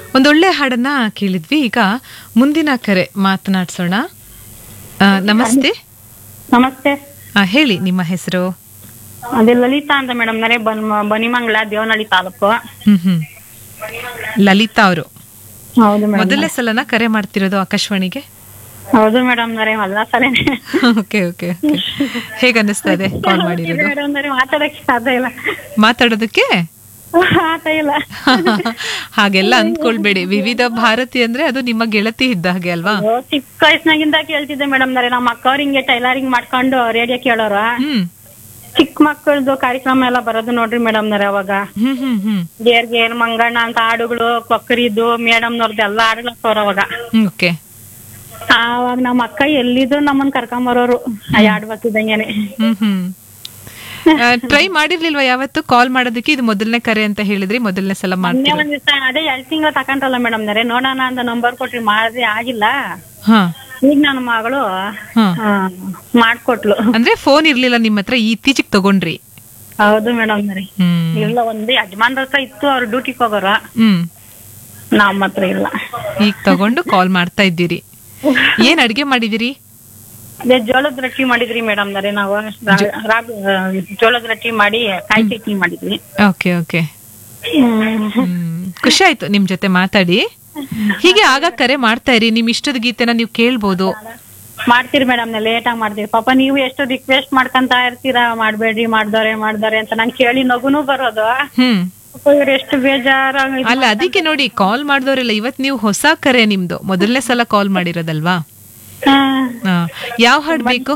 ಒಂದೊಳ್ಳೆ ಹಾಡನ್ನ ಕೇಳಿದ್ವಿ ಈಗ ಮುಂದಿನ ಕರೆ ಮಾತನಾಡ್ಸೋಣ ಆ, ನಮಸ್ತೆ ನಮಸ್ತೆ ಆ, ಹೇಳಿ ನಿಮ್ಮ ಹೆಸರು ಅದೇ ಲಲಿತಾ ಅಂತ ಮೇಡಮ್ ನರೇ ಬನ್ ಬನಿಮಂಗ್ಲ ದೇವನಹಳ್ಳಿ ತಾಲೂಕು ಹ್ಮ್ ಹ್ಮ್ ಲಲಿತಾ ಅವರು ಹೌದು ಮೇಡಮ್ ಮೊದಲನೇ ಸಲನ ಕರೆ ಮಾಡ್ತಿರೋದು ಆಕಾಶವಾಣಿಗೆ ಹೌದು ಮೇಡಮ್ ನರೇ ಎಲ್ಲ ಸಲೇನೆ ಓಕೆ ಓಕೆ ಹೇಗ ಅನ್ನಿಸ್ತಾ ಇದೆ ಕಾಲ್ ಮಾಡಿರೋದು ಮೇಡಮ್ ನರೇ ಮಾತಾಡಕ್ಕೆ ಸಾಧ್ಯ ಇಲ್ಲ ಮಾತಾಡೋದಕ್ಕೆ ಆತ ಇಲ್ಲ ಹಾಗೆಲ್ಲ ಅಂದ್ಕೊಳ್ಬೇಡಿ ವಿವಿಧ ಭಾರತಿ ಅಂದ್ರೆ ಅದು ನಿಮ್ಮ ಗೆಳತಿ ಇದ್ದ ಹಾಗೆ ಅಲ್ವಾ ಅಯ್ಯೋ, ಚಿಕ್ಕ ವಯಸ್ಸಿನಾಗಿಂದ ಕೇಳ್ತಿದ್ದೆ ಮೇಡಮ್ ನರೇ ನಮ್ಮ ಅಕ್ಕವ್ರು ಹಿಂಗೆ ಟೈಲರಿಂಗ್ ಮಾಡ್ಕೊಂಡು ರೇಡಿಯೋ ಕೇಳೋರು ಹ್ಮ್ ಚಿಕ್ಕ ಮಕ್ಕಳದು ಕಾರ್ಯಕ್ರಮ ಎಲ್ಲ ಬರೋದು ನೋಡ್ರಿ ಮೇಡಮ್ ನರೇ ಅವಾಗ ಹ್ಮ್ ಹ್ಮ್ ಹ್ಮ್ ದೇರ್ಗೆ ಮಂಗಣ್ಣ ಅಂತ ಹಾಡುಗಳು ಕೊಕ್ಕರಿದು ಮೇಡಮ್ನವ್ರದ್ದು ಎಲ್ಲ ಹಾಡುಗಳು ಹಾಕೋರು ಅವಾಗ ಹ್ಮ್ ಓಕೆ ಆವಾಗ ನಮ್ಮ ಅಕ್ಕ ಎಲ್ಲಿದ್ರು ನಮ್ಮನ್ ಕರ್ಕೊಂಬರೋರು ಆ ಹಾಡ್ ಬರ್ತಿದ್ದಂಗೆನೆ ಹ್ಮ್ ಹ್ಮ್ ಟ್ರೈ ಮಾಡಿರ್ಲಿಲ್ವಾ ಯಾವತ್ತು ಕಾಲ್ ಮಾಡೋದಕ್ಕೆ ಇದು ಮೊದಲನೇ ಕರೆ ಅಂತ ಹೇಳಿದ್ರಿ ಮೊದಲನೇ ಸಲ ಮೊನ್ನೆ ಮಾಡ್ತೀರಾ ಒಂದ್ ದಿವಸ ಅದೇ ಎರಡ್ ತಿಂಗಳು ತಕೊಂಡ್ರಲ್ಲ ಮೇಡಮ್ ನರೇ ನೋಡೋಣ ಅಂತ ನಂಬರ್ ಕೊಟ್ರಿ ಮಾಡಿದ್ರೆ ಆಗಿಲ್ಲ ಹಾ ಈಗ ನನ್ನ ಮಗಳು ಹಾ ಆ, ಮಾಡ್ಕೊಟ್ಲು ಅಂದ್ರೆ ಫೋನ್ ಇರ್ಲಿಲ್ಲ ನಿಮ್ಮ ಹತ್ರ ಇತ್ತೀಚಿಗೆ ತಗೊಂಡ್ರಿ ಹೌದು ಮೇಡಮ್ ನರಿ ಹ್ಮ್ ಇಲ್ಲ ಒಂದು ಯಜಮಾನ್ರ ಹತ್ರ ಇತ್ತು ಅವ್ರು ಡ್ಯೂಟಿಗೆ ಹೋಗೋರು ಹ್ಮ್ ನಮ್ಮ ಹತ್ರ ಇಲ್ಲ ಈಗ ತಗೊಂಡು ಕಾಲ್ ಮಾಡ್ತಾ ಇದ್ದೀರಿ ಏನ್ ಅಡ್ಗೆ ಮಾಡಿದಿರಿ ಅದೇ ಜೋಳದ ರೊಟ್ಟಿ ಮಾಡಿದ್ರಿ ಮೇಡಮ್ ನರೇ ನಾವು ರಾ- ರಾಬ್- ಆ, ಜೋಳದ ರೊಟ್ಟಿ ಮಾಡಿ ಕಾಯಿ ಚಟ್ನಿ ಮಾಡಿದ್ವಿ ಓಕೆ ಓಕೆ ಹ್ಮ್ ಖುಷಿ ಆಯ್ತು ನಿಮ್ ಜೊತೆ ಮಾತಾಡಿ ಹೀಗೆ ಆಗ ಕರೆ ಮಾಡ್ತಾ ಇರಿ ನಿಮ್ ಇಷ್ಟದ ಗೀತೆನ ನೀವು ಕೇಳ್ಬೋದು ಮಾಡ್ತೀರಿ ಮೇಡಮ್ ಲೇಟ್ ಆಗಿ ಮಾಡ್ತೀರಿ ಪಾಪ ನೀವು ಎಷ್ಟು ರಿಕ್ವೆಸ್ಟ್ ಮಾಡ್ಕೊಂತ ಇರ್ತೀರಾ ಮಾಡ್ಬೇಡ್ರಿ ಮಾಡ್ದವ್ರೆ ಮಾಡ್ದವ್ರೆ ಅಂತ ನಂಗೆ ಕೇಳಿ ನಗುನು ಬರೋದು ಹ್ಮ್ ಪಾಪ ಇವ್ರು ಎಷ್ಟು ಬೇಜಾರಾಗ ಅಲ್ಲ ಅದಕ್ಕೆ ನೋಡಿ ಕಾಲ್ ಮಾಡಿದವರೆಲ್ಲ ಇವತ್ ನೀವು ಹೊಸ ಕರೆ ನಿಮ್ದು ಮೊದಲನೇ ಸಲ ಕಾಲ್ ಮಾಡಿರೋದಲ್ವಾ ಹಾ. ಯಾವ ಹಾಡ್ ಬೇಕು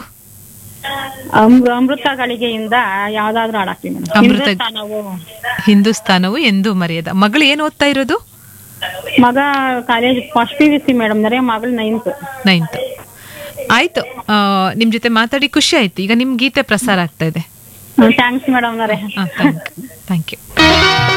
ಅಮೃತ ಗಳಿಗೆಯಿಂದ ಯಾವ್ದಾದ್ರು ಹಾಡಾಕ್ತೀವಿ ಮೇಡಮ್ ಅಮೃತ- ಹಿಂದೂಸ್ತಾನವು ಹಿಂದೂಸ್ತಾನವು ಎಂದು ಮರೆಯದ ಮಗಳು ಏನ್ ಓದ್ತಾ ಇರೋದು ಮಗ college first P V C madam ನರೇ ಮಗಳು ನೈನ್ತ್ ನೈನ್ತ್ ಆಯ್ತು ಆ, ನಿಮ್ ಜೊತೆ ಮಾತಾಡಿ ಖುಷಿ ಆಯ್ತು ಈಗ ನಿಮ್ ಗೀತೆ ಪ್ರಸಾರ ಆಗ್ತಾ ಇದೆ ಥ್ಯಾಂಕ್ಸ್ ಮೇಡಮ್ ನರೇ ಥ್ಯಾಂಕ್ ಯು